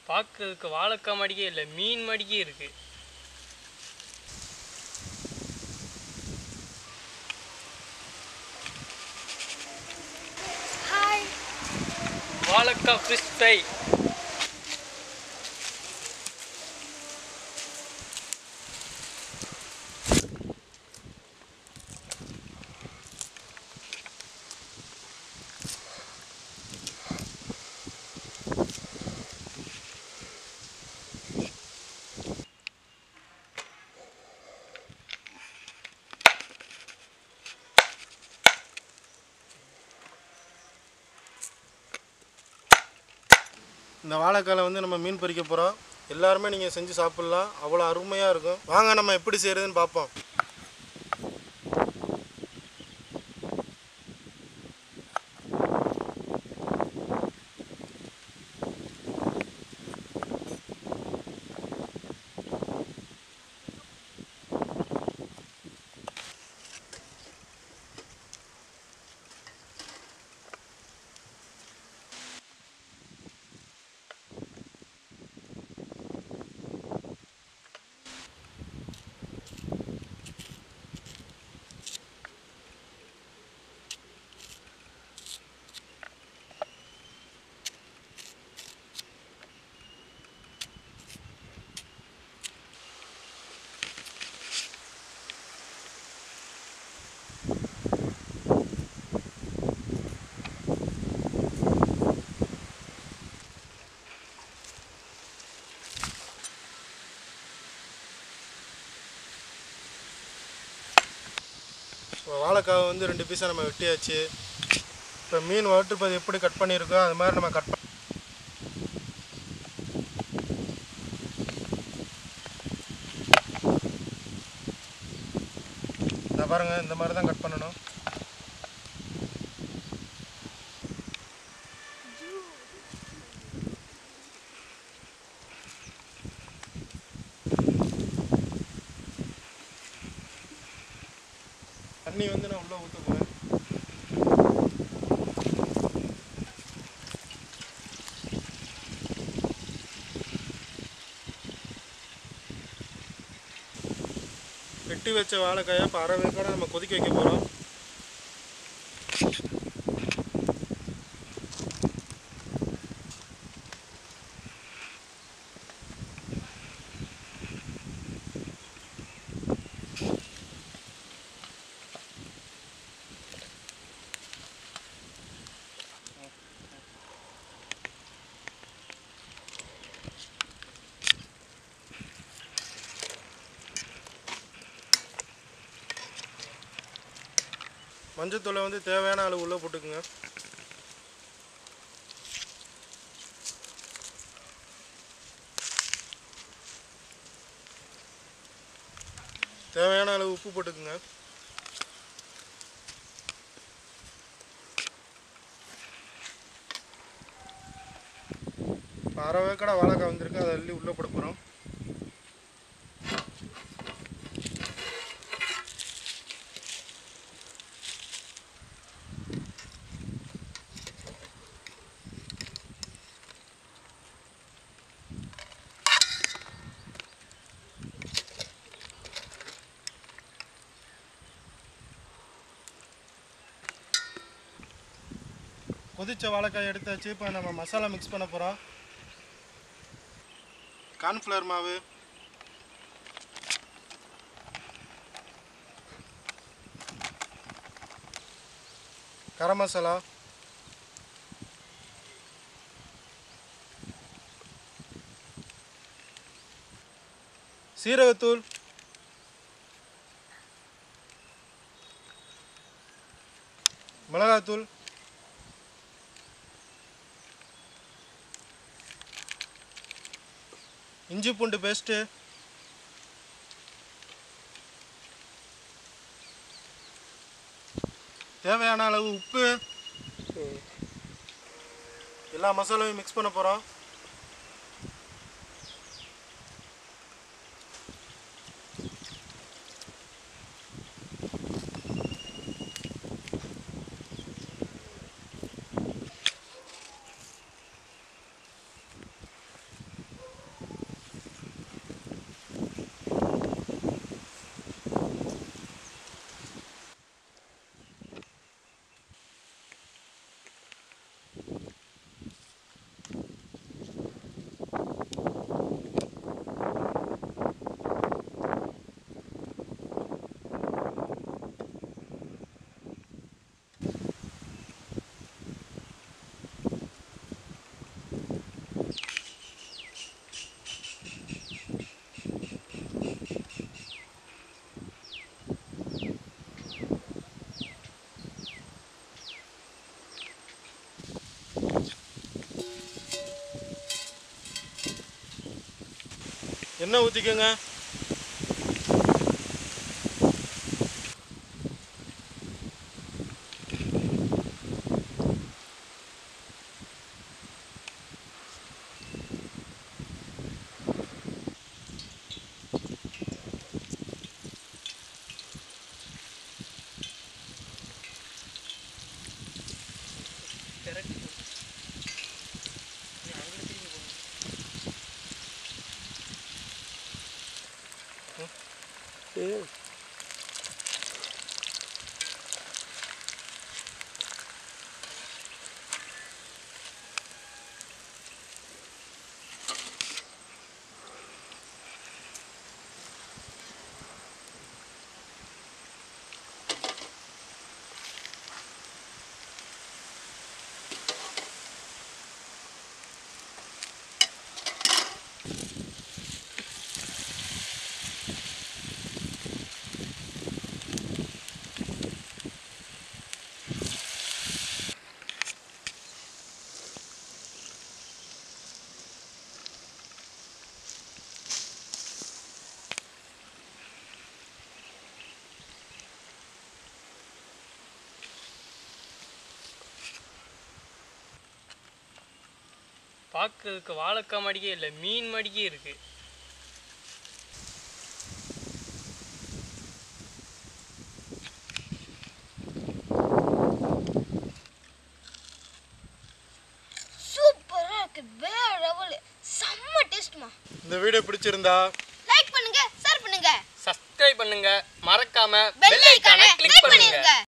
பார்க்கறதுக்கு வாழைக்காய் மடிக்கே இல்லை மீன் மடிக்கே இருக்கு ஹாய் வாழைக்காய் ஃபிஷ் ஃப்ரை இந்த வாழைக்காலை வந்து நம்ம மீன் பொரிக்க போகிறோம் எல்லாருமே நீங்கள் செஞ்சு சாப்பிட்லாம் அவ்வளோ அருமையாக இருக்கும் வாங்க நம்ம எப்படி செய்கிறதுன்னு பார்ப்போம் இப்போ வாழைக்காவை வந்து ரெண்டு பீஸாக நம்ம வெட்டியாச்சு இப்போ மீன் வளர்த்துப்பது எப்படி கட் பண்ணியிருக்கோ அது மாதிரி நம்ம கட் பண்ண இந்த பாருங்க இந்த மாதிரி தான் கட் பண்ணணும் தண்ணி வந்து நான் உள்ளே ஊற்ற போகிறேன் வெட்டி வச்ச வாழைக்காயை இப்போ அரை வேக்காட நம்ம கொதிக்க வைக்க போகிறோம் மஞ்சத்தூளை வந்து தேவையான அளவு உள்ளே போட்டுக்குங்க தேவையான அளவு உப்பு போட்டுக்குங்க இப்போ அரை வேக்கடை வாழைக்காய் வந்திருக்கு அதை அள்ளி உள்ளே போட போகிறோம் கொதிச்ச வாழைக்காய் எடுத்தாச்சு இப்போ நம்ம மசாலா மிக்ஸ் பண்ண போகிறோம் கார்ன்ஃப்ளவர் மாவு கரம் மசாலா சீரகத்தூள் மிளகாத்தூள் இஞ்சி பூண்டு பேஸ்ட்டு தேவையான அளவு உப்பு எல்லா மசாலாவையும் மிக்ஸ் பண்ண போகிறோம் எண்ணெய் ஊற்றிக்கோங்க பார்க்கறதுக்கு வாழைக்காய் மடிக்கே இல்லை மீன் மடிக்கே இருக்கு சூப்பரா இருக்கு வேற லெவல் செம்ம டேஸ்ட்மா இந்த வீடியோ பிடிச்சிருந்தா லைக் பண்ணுங்க ஷேர் பண்ணுங்க சப்ஸ்கிரைப் பண்ணுங்க மறக்காம பெல் பெல் ஐக்கானை ஐகானை கிளிக் கிளிக் பண்ணுங்க பண்ணிருங்க